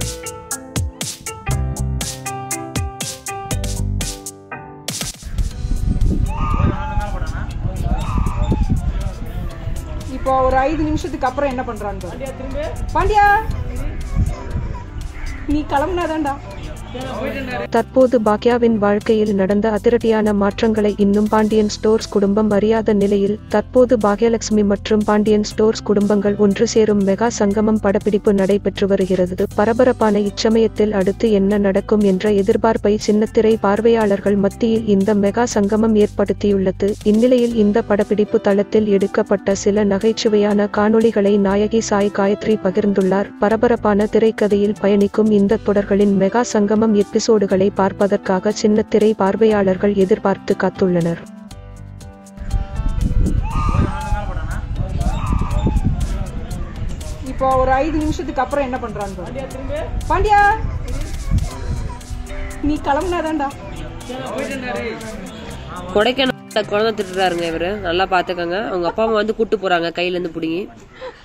இப்போ ஒரு ஐந்து நிமிஷத்துக்கு அப்புறம் என்ன பண்றான்னு பாரு. பாண்டியா நீ கிளம்புனாதான்டா தற்போது பாக்யாவின் வாழ்க்கையில் நடந்த அதிரடியான மாற்றங்களை இன்னும் பாண்டியன் ஸ்டோர்ஸ் குடும்பம் அறியாத நிலையில் தற்போது பாக்யலட்சுமி மற்றும் பாண்டியன் ஸ்டோர்ஸ் குடும்பங்கள் ஒன்று சேரும் மெகா சங்கமம் படப்பிடிப்பு நடைபெற்று வருகிறது பரபரப்பான இச்சமயத்தில் அடுத்து என்ன நடக்கும் என்ற எதிர்பார்ப்பை சின்னத்திரை பார்வையாளர்கள் மத்தியில் இந்த மெகா சங்கமம் ஏற்படுத்தியுள்ளது இந்நிலையில் இந்த படப்பிடிப்பு தளத்தில் எடுக்கப்பட்ட சில நகைச்சுவையான காணொளிகளை நாயகி சாய் காயத்ரி பகிர்ந்துள்ளார் பரபரப்பான திரைக்கதையில் பயணிக்கும் இந்த தொடர்களின் மெகா சங்கமம் எபிசோடுகளை பார்ப்பதற்காக சின்னத்திரை பார்வையாளர்கள் எதிர்பார்த்து காத்துள்ளனர் இப்போ ஒரு ஐந்து நிமிஷத்துக்கு அப்புறம் என்ன பண்றான்னு பாரு. பாண்டியா நீ கிளம்புனாதான்டா கொடைக்கானல் குழந்தை திட்டுறாருங்க இவரு நல்லா பாத்துக்கோங்க அவங்க அப்பா அம்மா வந்து கூட்டு போறாங்க கையில இருந்து புடுங்கி